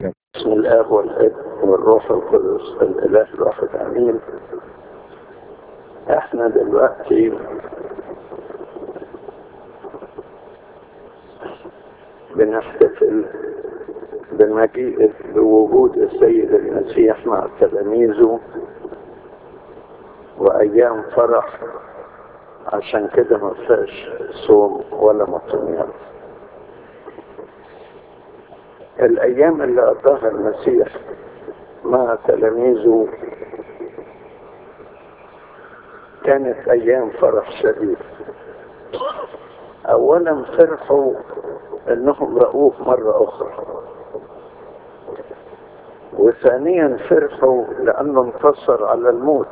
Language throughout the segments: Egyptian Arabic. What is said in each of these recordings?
بسم الاب والابن والروح القدس الاله الواحد امين احنا دلوقتي بنحتفل بمجيء بوجود السيد المسيح مع تلاميذه وايام فرح عشان كده ما فيهاش صوم ولا مطمئن الايام اللي قضاها المسيح مع تلاميذه كانت ايام فرح شديد اولا فرحوا انهم رأوه مرة اخرى وثانيا فرحوا لانه انتصر على الموت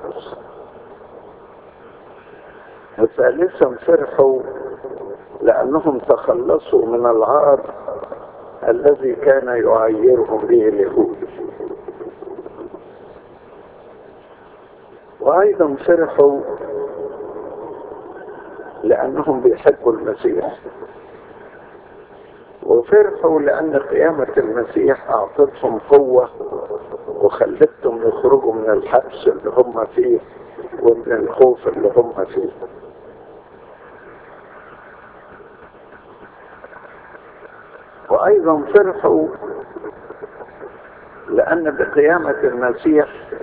وثالثا فرحوا لانهم تخلصوا من العار الذي كان يعيرهم به اليهود وايضا فرحوا لانهم بيحبوا المسيح وفرحوا لان قيامة المسيح اعطتهم قوة وخلتهم يخرجوا من الحبس اللي هم فيه ومن الخوف اللي هم فيه وايضا فرحوا لان بقيامة المسيح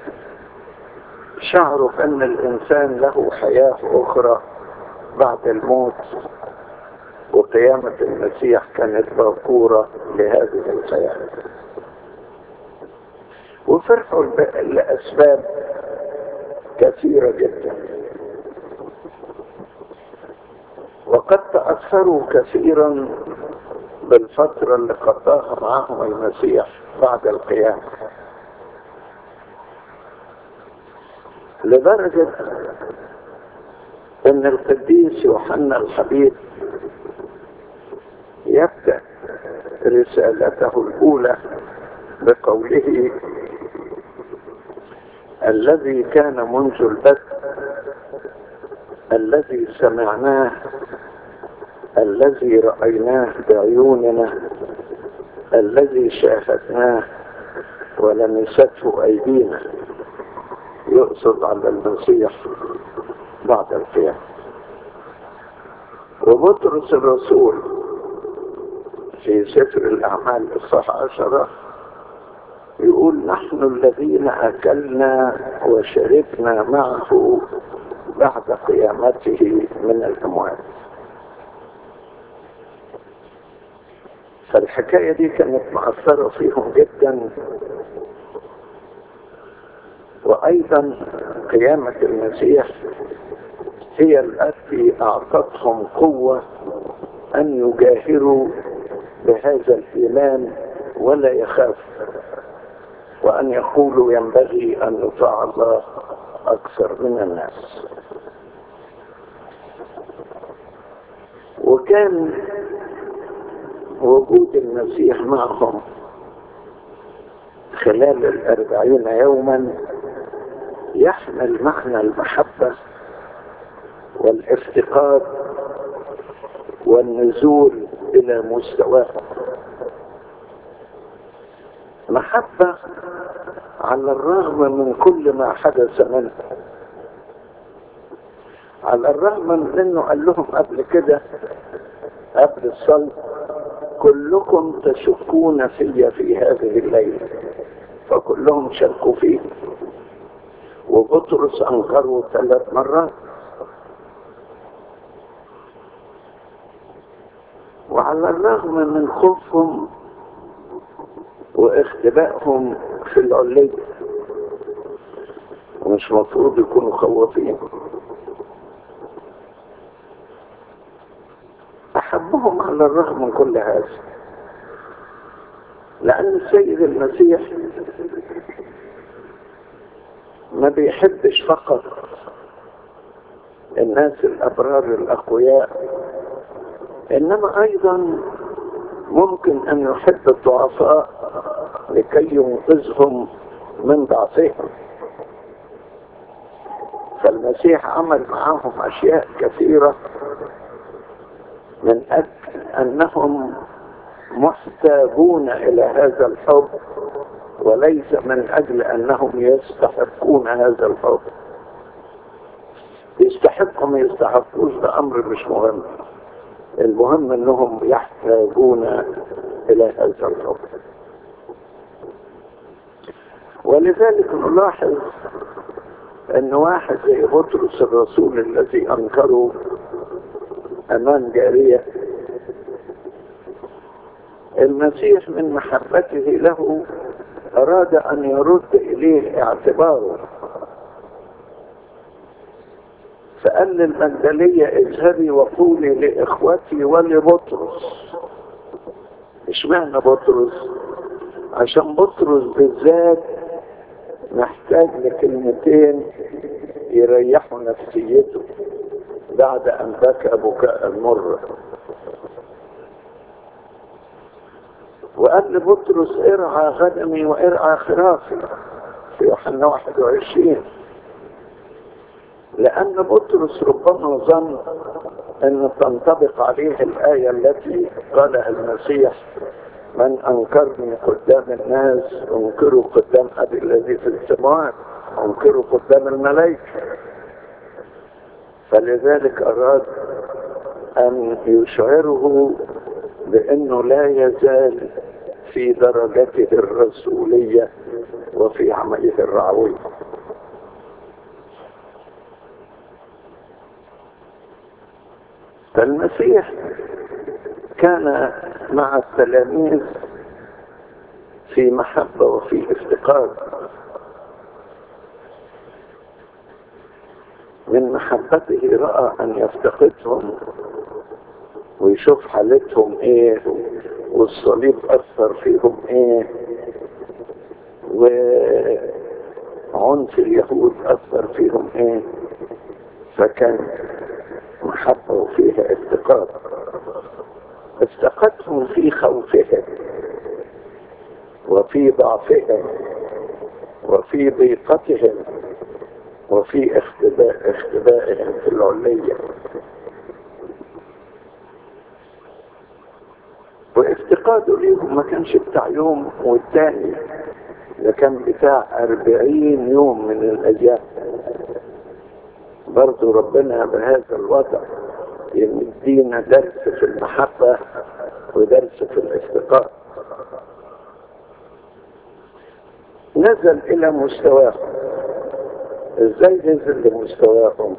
شعروا بان الانسان له حياة اخرى بعد الموت وقيامة المسيح كانت باكورة لهذه الحياة وفرحوا لأسباب كثيرة جدا وقد تأثروا كثيرا بالفترة اللي قضاها معهم المسيح بعد القيامة لدرجة ان القديس يوحنا الحبيب يبدأ رسالته الأولى بقوله الذي كان منذ البدء الذي سمعناه الذي رأيناه بعيوننا الذي شاهدناه ولمسته أيدينا يقصد على المسيح بعد القيامة وبطرس الرسول في سفر الأعمال الصح عشرة يقول نحن الذين أكلنا وشربنا معه بعد قيامته من الأموات فالحكاية دي كانت مأثرة فيهم جدا وأيضا قيامة المسيح هي التي أعطتهم قوة أن يجاهروا بهذا الإيمان ولا يخاف وأن يقولوا ينبغي أن نطاع الله أكثر من الناس وكان وجود المسيح معهم خلال الأربعين يوما يحمل معنى المحبة والافتقاد والنزول إلى مستواهم محبة على الرغم من كل ما حدث منه على الرغم من انه قال لهم قبل كده قبل الصلب كلكم تشكون في في هذه الليلة فكلهم شكوا فيه وبطرس انكروا ثلاث مرات وعلى الرغم من خوفهم واختبائهم في العلية ومش مفروض يكونوا خوافين أحبهم على الرغم من كل هذا لأن السيد المسيح ما بيحبش فقط الناس الأبرار الأقوياء إنما أيضا ممكن أن يحب الضعفاء لكي ينقذهم من ضعفهم فالمسيح عمل معهم أشياء كثيرة من أجل أنهم محتاجون إلى هذا الحب وليس من أجل أنهم يستحقون هذا الحب يستحقوا ما يستحقوش ده أمر مش مهم المهم أنهم يحتاجون إلى هذا الحب ولذلك نلاحظ أن واحد زي بطرس الرسول الذي أنكره أمام جارية المسيح من محبته له أراد أن يرد إليه اعتباره فقال للمجدلية اذهبي وقولي لإخوتي ولبطرس اشمعنى بطرس عشان بطرس بالذات محتاج لكلمتين يريحوا نفسيته بعد أن بكى بكاء المر وقال لبطرس ارعى غنمي وارعى خرافي في يوحنا 21 لأن بطرس ربما ظن أن تنطبق عليه الآية التي قالها المسيح من أنكرني قدام الناس أنكره قدام أبي الذي في السماوات أنكره قدام الملائكة فلذلك أراد أن يشعره بأنه لا يزال في درجته الرسولية وفي عمله الرعوي فالمسيح كان مع التلاميذ في محبة وفي افتقار من محبته رأى أن يفتقدهم ويشوف حالتهم ايه والصليب أثر فيهم ايه وعنف اليهود أثر فيهم ايه فكان محبة وفيها افتقاد افتقدهم في خوفهم وفي ضعفهم وفي ضيقتهم وفي اختباء اختبائهم في العلية وافتقاده ليهم ما كانش بتاع يوم والتاني ده كان بتاع أربعين يوم من الأيام برضو ربنا بهذا الوضع يدينا درس في المحبة ودرس في الافتقار نزل إلى مستواهم ازاي نزل لمستواهم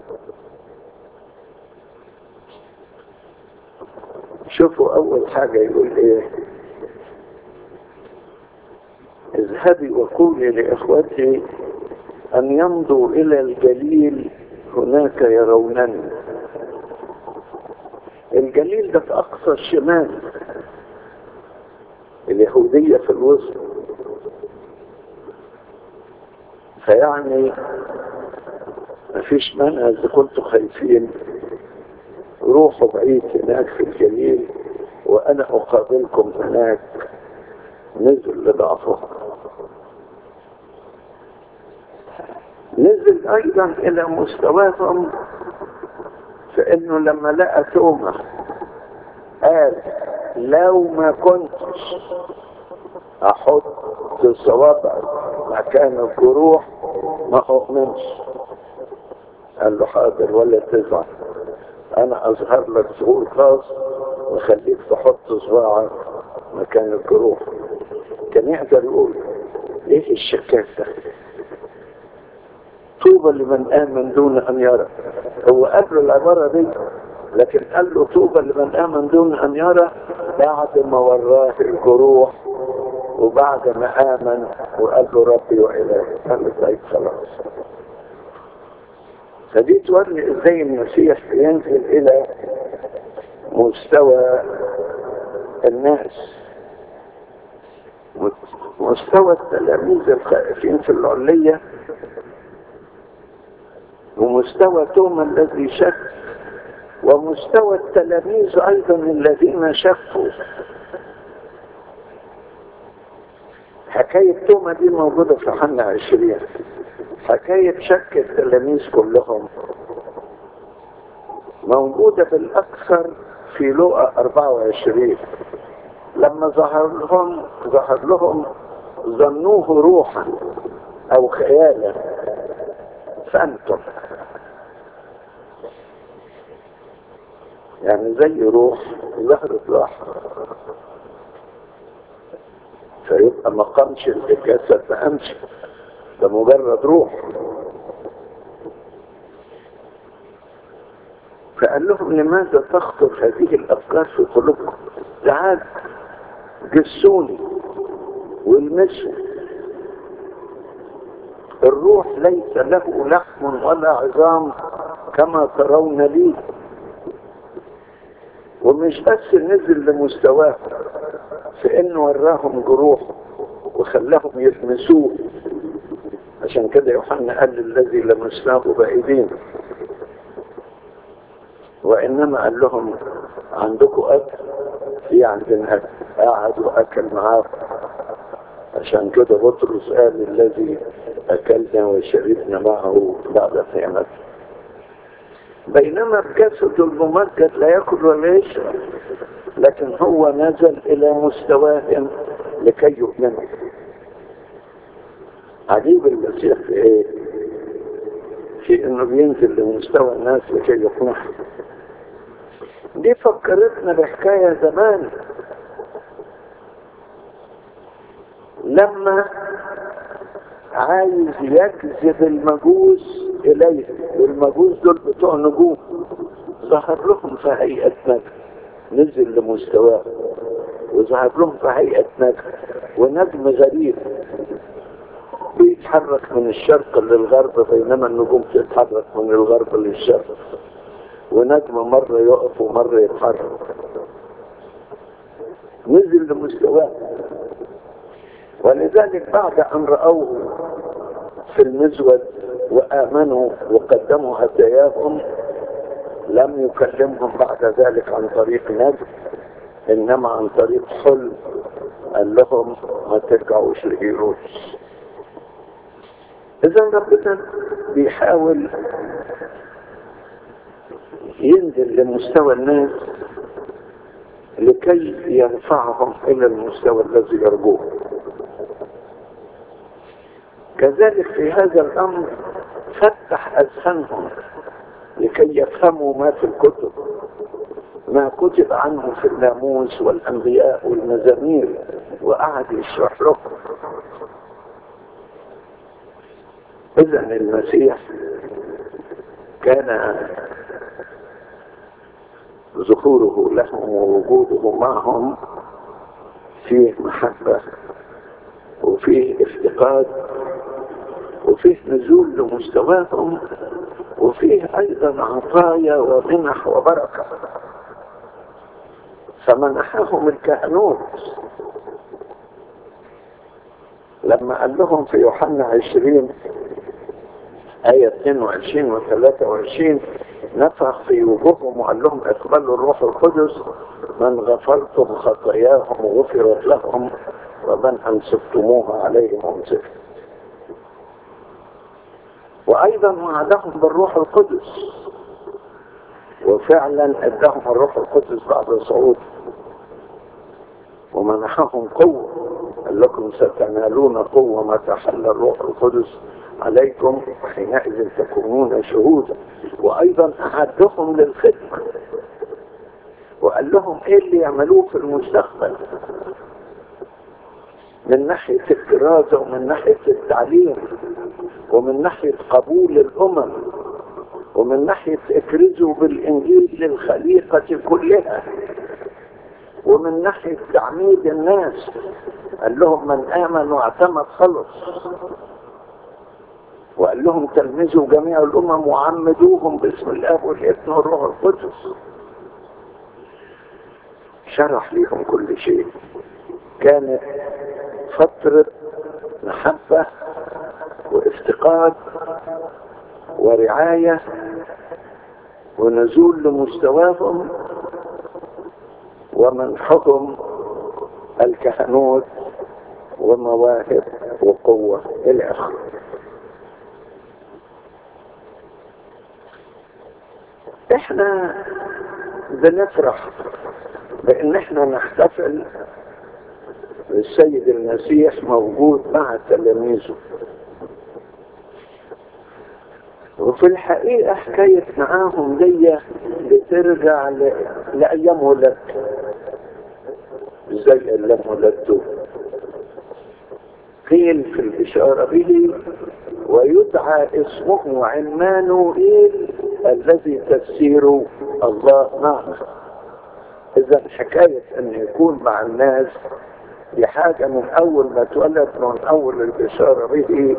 شوفوا اول حاجة يقول ايه اذهبي وقولي لاخوتي ان يمضوا الى الجليل هناك يرونني الجليل ده في اقصى الشمال اليهودية في الوسط فيعني مفيش مانع اذا كنتوا خايفين روحوا بعيد هناك في الجليل وانا اقابلكم هناك نزل لضعفهم نزل ايضا الى مستواهم فانه لما لقى تومة قال لو ما كنتش احط صوابعي مكان الجروح ما اؤمنش قال له حاضر ولا تزعل انا اظهر لك ظهور خاص وخليك تحط صباعك مكان الجروح كان يقدر يقول ايه الشكاك ده طوبى لمن امن دون ان يرى هو قبل العباره دي لكن قال له طوبى لمن امن دون ان يرى بعد ما وراه الجروح وبعد ما امن وقال له ربي والهي قال له طيب خلاص فدي توري ازاي المسيح ينزل الى مستوى الناس مستوى التلاميذ الخائفين في العلية ومستوى توما الذي شك ومستوى التلاميذ ايضا الذين شكوا حكاية توما دي موجودة في حنا عشرين حكاية شك التلاميذ كلهم موجودة بالأكثر في لقى 24 لما ظهر لهم ظهر لهم ظنوه روحا او خيالا فانتم يعني زي روح ظهرت راحة فيبقى ما قامش الجسد ما قامش ده مجرد روح فقال لهم لماذا تخطر هذه الافكار في قلوبكم تعال جسوني والمسوا الروح ليس له لحم ولا عظام كما ترون لي ومش بس نزل لمستواه في انه وراهم جروح وخلاهم يلمسوه عشان كده يوحنا قال الذي لمسناه بايدينا وانما قال لهم عندكم اكل في عندنا اكل قعد واكل معاه عشان كده بطرس قال الذي اكلنا وشربنا معه بعد قيامته بينما الجسد الممجد لا ياكل ولا يشرب لكن هو نزل الى مستواهم لكي يؤمنوا عجيب المسيح في ايه في انه بينزل لمستوى الناس لكي يقنعوا دي فكرتنا بحكاية زمان لما عايز يجذب المجوس إليه والمجوس دول بتوع نجوم ظهر لهم في هيئة نجم نزل لمستواه وظهر لهم في هيئة نجم ونجم غريب بيتحرك من الشرق للغرب بينما النجوم تتحرك من الغرب للشرق ونجم مرة يقف ومرة يتحرك نزل لمستواه ولذلك بعد أن رأوه في المزود وآمنوا وقدموا هداياهم لم يكلمهم بعد ذلك عن طريق نجم إنما عن طريق حلم قال لهم ما ترجعوش لهيروس إذا ربنا بيحاول ينزل لمستوى الناس لكي يرفعهم إلى المستوى الذي يرجوه كذلك في هذا الأمر فتح أذهانهم لكي يفهموا ما في الكتب ما كتب عنه في الناموس والأنبياء والمزامير وقعد يشرح لهم إذا المسيح كان ظهوره لهم ووجوده معهم فيه محبة وفيه افتقاد وفيه نزول لمستواهم وفيه أيضا عطايا ومنح وبركة فمنحهم الكهنوت لما قال لهم في يوحنا عشرين آية 22 و 23 نفخ في وجوههم وقال لهم اقبلوا الروح القدس من غفرتم خطاياهم غفرت لهم ومن أنسبتموها عليهم أنسبت وأيضا وعدهم بالروح القدس وفعلا ادهم الروح القدس بعد صعود ومنحهم قوة قال لكم ستنالون قوة ما تحل الروح القدس عليكم وحينئذ تكونون شهودا وأيضا أعدهم للخدمة وقال لهم إيه اللي يعملوه في المستقبل من ناحية الدراسة ومن ناحية التعليم ومن ناحية قبول الأمم ومن ناحية اكرزوا بالإنجيل للخليقة كلها ومن ناحية تعميد الناس قال لهم من آمن واعتمد خلص وقال لهم تلمذوا جميع الأمم وعمدوهم باسم الآب والابن والروح القدس شرح لهم كل شيء كانت فترة محبة وافتقاد ورعاية ونزول لمستواهم ومنحهم الكهنوت ومواهب وقوة إلى آخره احنا بنفرح بان احنا نحتفل السيد المسيح موجود مع تلاميذه وفي الحقيقة حكاية معاهم دي بترجع ل... لأيام ولادته زي أيام ولادته قيل في الإشارة به ويدعى اسمه عمانوئيل الذي تفسيره الله معنا إذا حكاية أن يكون مع الناس دي حاجة من أول ما اتولد من أول الإشارة به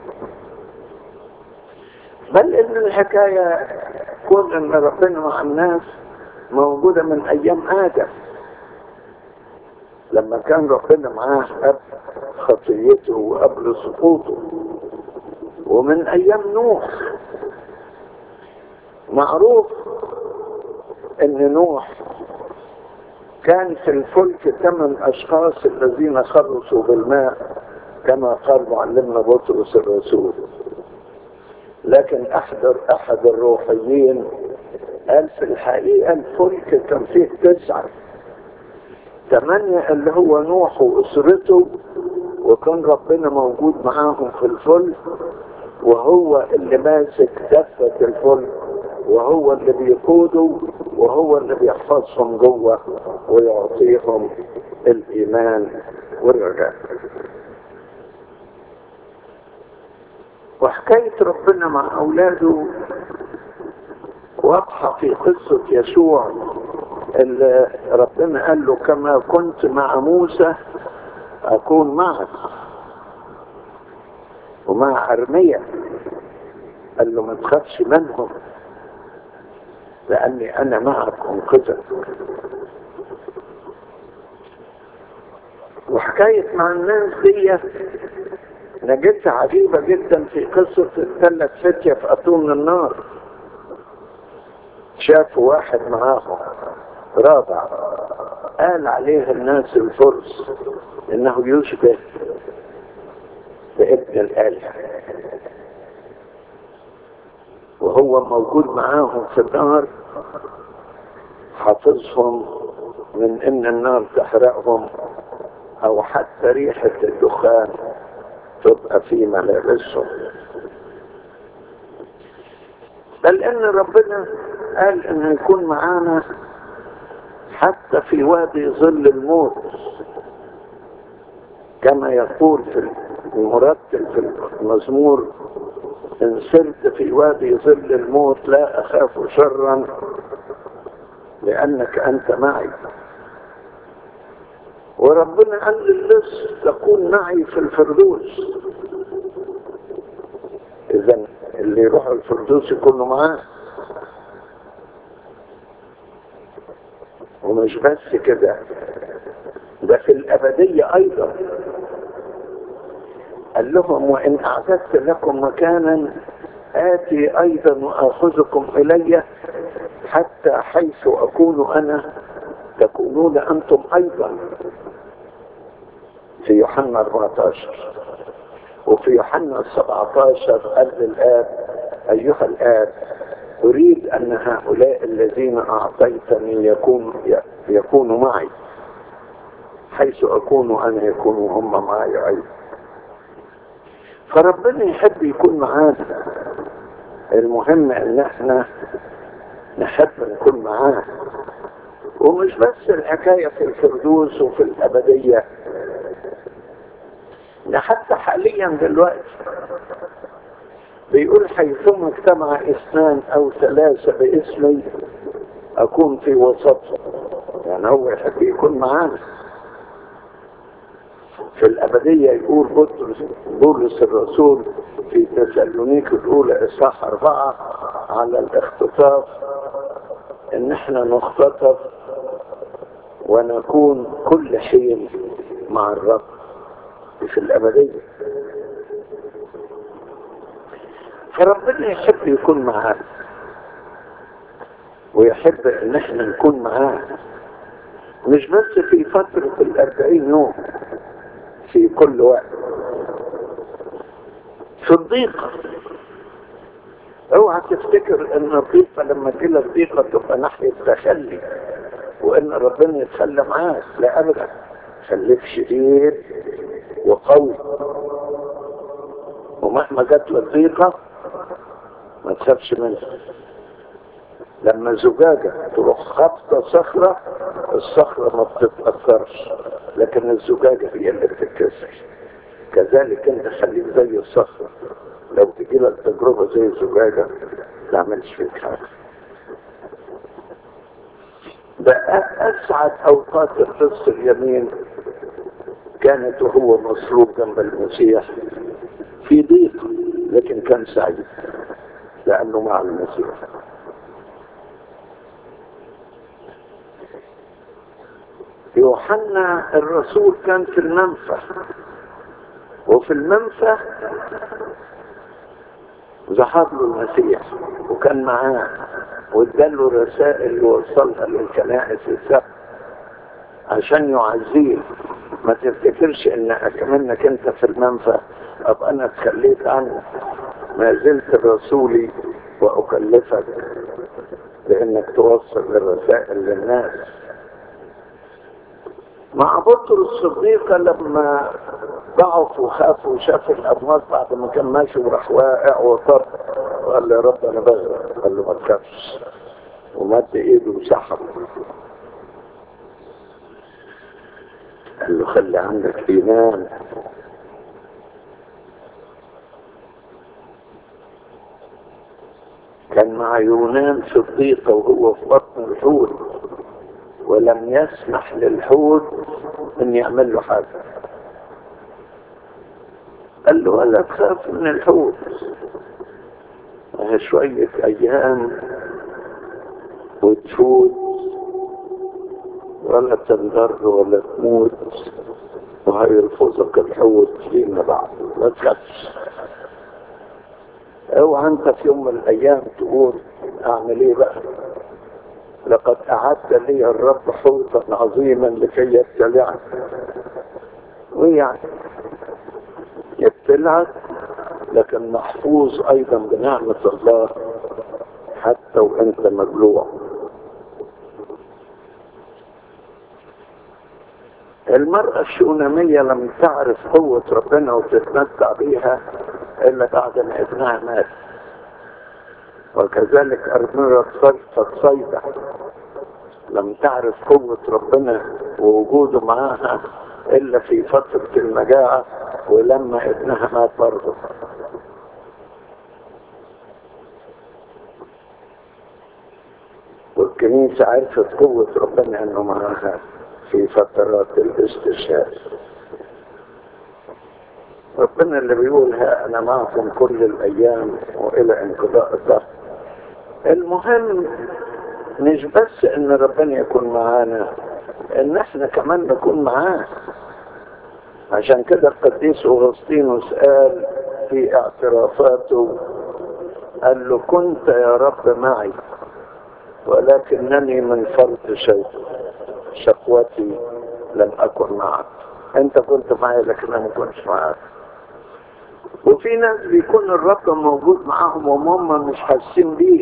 بل ان الحكاية كون ان ربنا مع الناس موجودة من ايام ادم لما كان ربنا معاه قبل خطيته وقبل سقوطه ومن ايام نوح معروف ان نوح كان في الفلك ثمان اشخاص الذين خلصوا بالماء كما قال معلمنا بطرس الرسول لكن احد احد الروحيين قال في الحقيقة الفلك كان فيه تسعة ثمانية اللي هو نوح واسرته وكان ربنا موجود معاهم في الفلك وهو اللي ماسك دفة الفلك وهو اللي بيقوده وهو اللي بيحفظهم جوه ويعطيهم الايمان والرجاء وحكاية ربنا مع أولاده واضحة في قصة يسوع اللي ربنا قال له كما كنت مع موسى أكون معك ومع أرمية قال له ما تخافش منهم لأني أنا معك أنقذك وحكاية مع الناس دي نجدها عجيبة جدا في قصة الثلاث فتية في أتون النار شافوا واحد معاهم رابع قال عليه الناس الفرس انه يشبه بابن الآلهة وهو موجود معاهم في النار حافظهم من ان النار تحرقهم او حتى ريحة الدخان تبقى في ملابسهم بل ان ربنا قال انه يكون معانا حتى في وادي ظل الموت كما يقول في المرتب في المزمور ان سرت في وادي ظل الموت لا اخاف شرا لانك انت معي وربنا قال للص تكون معي في الفردوس اذا اللي يروحوا الفردوس يكونوا معاه ومش بس كده ده في الأبدية أيضا قال لهم وإن أعددت لكم مكانا آتي أيضا وآخذكم إلي حتى حيث أكون أنا تكونون أنتم أيضا في يوحنا 14 وفي يوحنا 17 قال للآب أيها الآب أريد أن هؤلاء الذين أعطيتني يكون يكونوا معي حيث أكون أنا يكونوا هم معي أيضا فربنا يحب يكون معانا المهم ان احنا نحب نكون معاه ومش بس الحكاية في الفردوس وفي الأبدية ده حتى حاليا دلوقتي بيقول حيثما اجتمع اثنان او ثلاثة باسمي اكون في وسطهم يعني هو يحب يكون معانا في الأبدية يقول بطرس بولس الرسول في تسالونيك الأولى إصحاح أربعة على الاختطاف إن إحنا نختطف ونكون كل حين مع الرب في الأبدية فربنا يحب يكون معانا ويحب ان احنا نكون معاه مش بس في فترة الاربعين يوم في كل وقت في الضيقة اوعى تفتكر ان الضيقة لما تجيلك ضيقة تبقى ناحية تخلي وان ربنا يتخلى معاك لا ابدا خليك شديد وقوي ومهما جات لك ضيقه ما تخافش منها لما زجاجة تروح خبطة صخرة الصخرة ما بتتأثرش لكن الزجاجة هي اللي بتتكسر كذلك انت خليك زي الصخرة لو تجي لك تجربة زي الزجاجة ما تعملش فيك حاجة ده أسعد أوقات القدس اليمين كانت وهو مصلوب جنب المسيح في ضيق لكن كان سعيد لأنه مع المسيح يوحنا الرسول كان في المنفى وفي المنفى ظهر له المسيح وكان معاه واداله رسائل ووصلها للكنائس السبع عشان يعزيه ما تفتكرش ان اكمنك انت في المنفى ابقى انا اتخليت عنك ما زلت رسولي واكلفك بانك توصل الرسائل للناس مع بطرس الصديق لما ضعف وخاف وشاف الاموات بعد ما كان ماشي وراح واقع وطر قال له يا رب انا بغرق قال له ما تخافش ومد ايده وسحب قال له خلي عندك ايمان كان مع يونان في الضيقة وهو في بطن الحوت ولم يسمح للحوت ان يعمل له حاجة قال له ولا تخاف من الحوت شوية ايام وتفوت ولا تنضر ولا تموت وهيرفضك الحوت فيما بعد ما تخافش اوعى انت في يوم من الايام تقول اعمل ايه بقى لقد اعد لي الرب حوتا عظيما لكي يبتلعك ويعني يبتلعك لكن محفوظ ايضا بنعمة الله حتى وانت مبلوع المرأة الشونامية لم تعرف قوة ربنا وتتمتع بيها إلا بعد ما ابنها مات وكذلك أرميرة صيدة لم تعرف قوة ربنا ووجوده معاها إلا في فترة المجاعة ولما ابنها مات برضه والكنيسة عرفت قوة ربنا انه معاها في فترات الاستشهاد ربنا اللي بيقول ها انا معكم كل الايام والى انقضاء الدهر المهم مش بس ان ربنا يكون معانا ان احنا كمان نكون معاه عشان كده القديس اغسطينوس قال في اعترافاته قال له كنت يا رب معي ولكنني من فرط شوق شقوتي لم أكن معك أنت كنت معي لكن أنا ما كنتش معك وفي ناس بيكون الرب موجود معاهم وهم مش حاسين بيه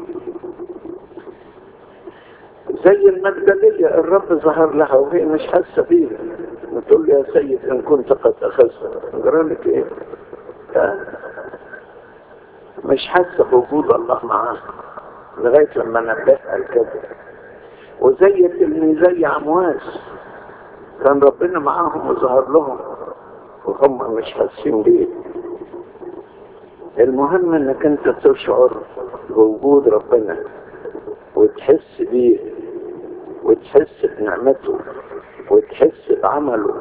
زي المجدلية الرب ظهر لها وهي مش حاسة بيه بتقول لي يا سيد إن كنت قد أخذت جرى لك إيه؟ مش حاسة بوجود الله معاها لغاية لما نبهها كده وزي تلميذي عمواس كان ربنا معاهم وظهر لهم وهم مش حاسين بيه المهم انك انت تشعر بوجود ربنا وتحس بيه وتحس بنعمته وتحس بعمله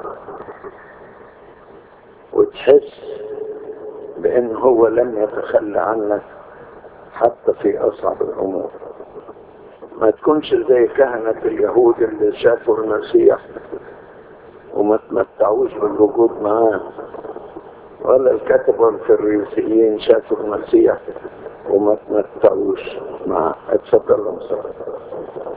وتحس بان هو لم يتخلى عنك حتى في أصعب الأمور ما تكونش زي كهنة اليهود اللي شافوا المسيح وما تمتعوش بالوجود معاه ولا الكتبة الفريسيين شافوا المسيح وما تمتعوش معاه اتفضل مصر